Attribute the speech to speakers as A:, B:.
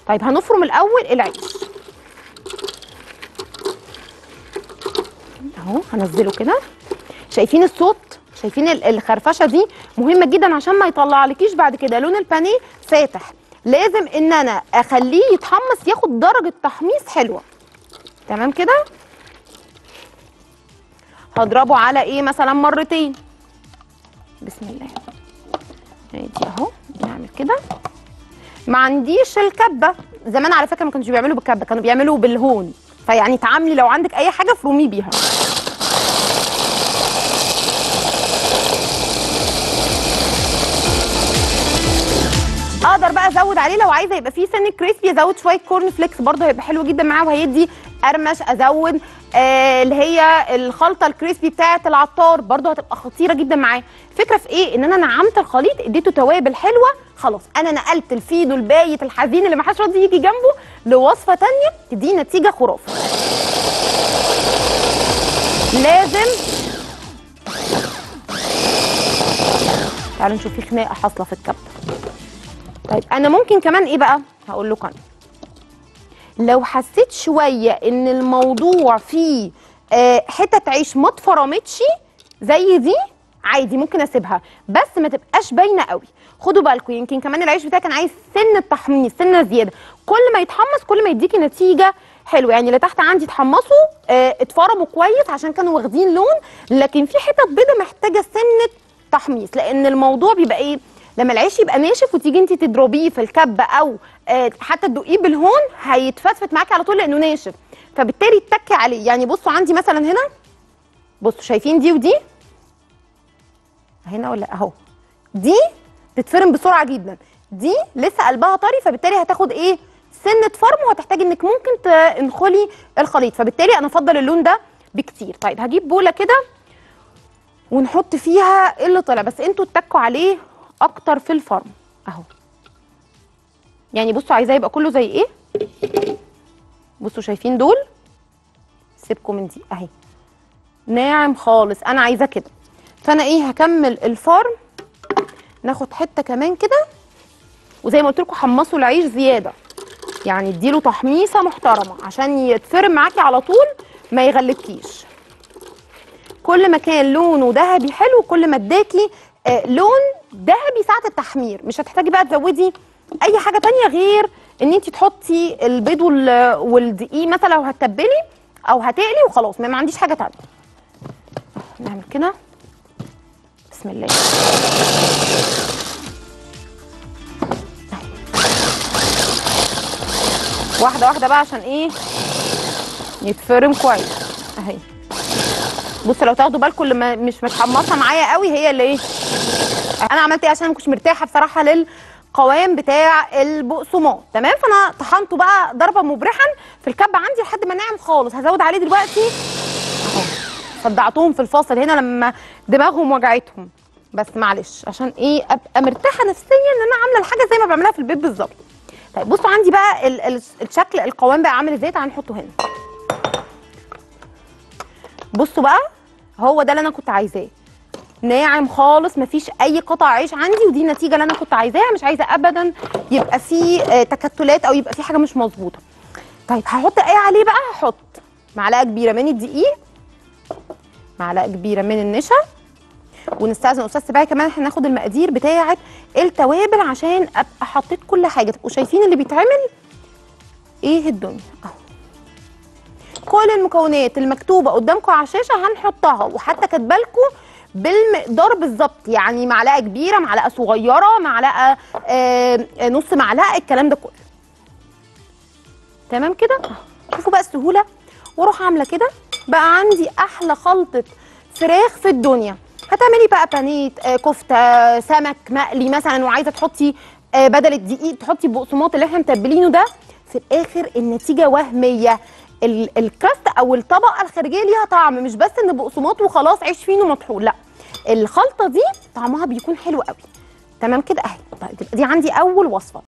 A: طيب هنفرم الاول العيش اهو هنزله كده شايفين الصوت شايفين ال- الخرفشه دي مهمه جدا عشان ما يطلعلكيش بعد كده لون البانيه فاتح لازم ان انا اخليه يتحمص ياخد درجه تحميص حلوه تمام كده هضربه على ايه مثلا مرتين بسم الله ادي اهو نعمل كده ما عنديش الكبه زمان على فكره ما كانوش بيعملوا بالكبه كانوا بيعملوا بالهون فيعني تعاملي لو عندك اي حاجه فرومي بيها اقدر بقى ازود عليه لو عايزه يبقى فيه سن كريسبي ازود شويه كورن فليكس برده هيبقى حلو جدا معاه وهيدي قرمش ازود آه اللي هي الخلطه الكريسبي بتاعه العطار برده هتبقى خطيره جدا معاه الفكره في ايه ان انا نعمت الخليط اديته توابل حلوه خلاص انا نقلت الفيدو البايت الحزين اللي ما حدش راضي يجي جنبه لوصفه تانية تدي نتيجه خرافه لازم تعالوا نشوف في خناقه حاصله في الكبه طيب انا ممكن كمان ايه بقى هقول لكم انا لو حسيت شويه ان الموضوع فيه آه حتت عيش ما اتفرمتش زي دي عادي ممكن اسيبها بس ما تبقاش باينه قوي خدوا بالكم يمكن كمان العيش بتاعي كان عايز سن تحميص سنه زياده كل ما يتحمص كل ما يديكي نتيجه حلوه يعني اللي تحت عندي اتحمصوا آه اتفرموا كويس عشان كانوا واخدين لون لكن في حتت بيضه محتاجه سنه تحميص لان الموضوع بيبقى ايه لما العيش يبقى ناشف وتيجي انت تضربيه في الكبه او آه حتى تدقيه بالهون هيتفتفت معاكي على طول لانه ناشف فبالتالي تتكي عليه يعني بصوا عندي مثلا هنا بصوا شايفين دي ودي هنا ولا اهو دي تتفرم بسرعه جدا دي لسه قلبها طري فبالتالي هتاخد ايه سنه فرم وهتحتاجي انك ممكن تنخلي الخليط فبالتالي انا افضل اللون ده بكتير طيب هجيب بوله كده ونحط فيها اللي طلع بس انتوا اتكوا عليه اكتر في الفرم اهو يعني بصوا عايزاه يبقى كله زي ايه بصوا شايفين دول سيبكم من دي اهي ناعم خالص انا عايزاه كده فانا ايه هكمل الفرم ناخد حته كمان كده وزي ما قلت لكم حمصوا العيش زياده يعني اديله تحميصه محترمه عشان يتفرم معاكي على طول ما يغلبكيش كل ما كان لونه ذهبي حلو كل ما اداكي آه لون ذهبي ساعه التحمير مش هتحتاجي بقى تزودي اي حاجه تانية غير ان انت تحطي البيض وال- والدقيق مثلا لو هتتبلي او هتقلي وخلاص ما ما عنديش حاجه تانية نعمل كده بسم الله واحده واحده بقى عشان ايه يتفرم كويس اهي بصوا لو تاخدوا بالكم اللي ما- مش متحمصه معايا قوي هي اللي ايه انا عملت ايه عشان ما كنتش مرتاحه بصراحه للقوام بتاع البقسماط تمام فانا طحنته بقى ضربه مبرحا في الكبه عندي لحد ما ناعم خالص هزود عليه دلوقتي اهو صدعتهم في الفاصل هنا لما دماغهم وجعتهم بس معلش عشان ايه ابقى مرتاحه نفسيا ان انا عامله الحاجه زي ما بعملها في البيت بالظبط طيب بصوا عندي بقى ال ال الشكل القوام بقى عامل ازاي تعالوا نحطه هنا بصوا بقى هو ده اللي انا كنت عايزاه ناعم خالص مفيش اي قطع عيش عندي ودي النتيجه اللي انا كنت عايزاها مش عايزه ابدا يبقى فيه آه، تكتلات او يبقى فيه حاجه مش مظبوطه طيب هحط ايه عليه بقى هحط معلقه كبيره من الدقيق معلقه كبيره من النشا ونستاذن استاذ سباعي كمان احنا ناخد المقادير بتاعه التوابل عشان ابقى حطيت كل حاجه تبقوا شايفين اللي بيتعمل ايه الدنيا اهو كل المكونات المكتوبه قدامكم على الشاشه هنحطها وحتى كاتبه لكم بالمقدار بالظبط يعني معلقه كبيره معلقه صغيره معلقه آه آه، نص معلقه الكلام ده كله تمام كده أهو. شوفوا بقى السهوله واروح عامله كده بقى عندي احلى خلطه فراخ في الدنيا هتعملي بقى بانيه آه، كفته سمك مقلي مثلا وعايزه تحطي آه، بدل الدقيق تحطي البقسماط اللي احنا متبلينه ده في الاخر النتيجه وهميه ال- الكراست او الطبقه الخارجيه ليها طعم مش بس ان بقسماط وخلاص عيش فينو مطحون لا الخلطه دي طعمها بيكون حلو قوي تمام كده اهي طيب تبقى دي عندي اول وصفه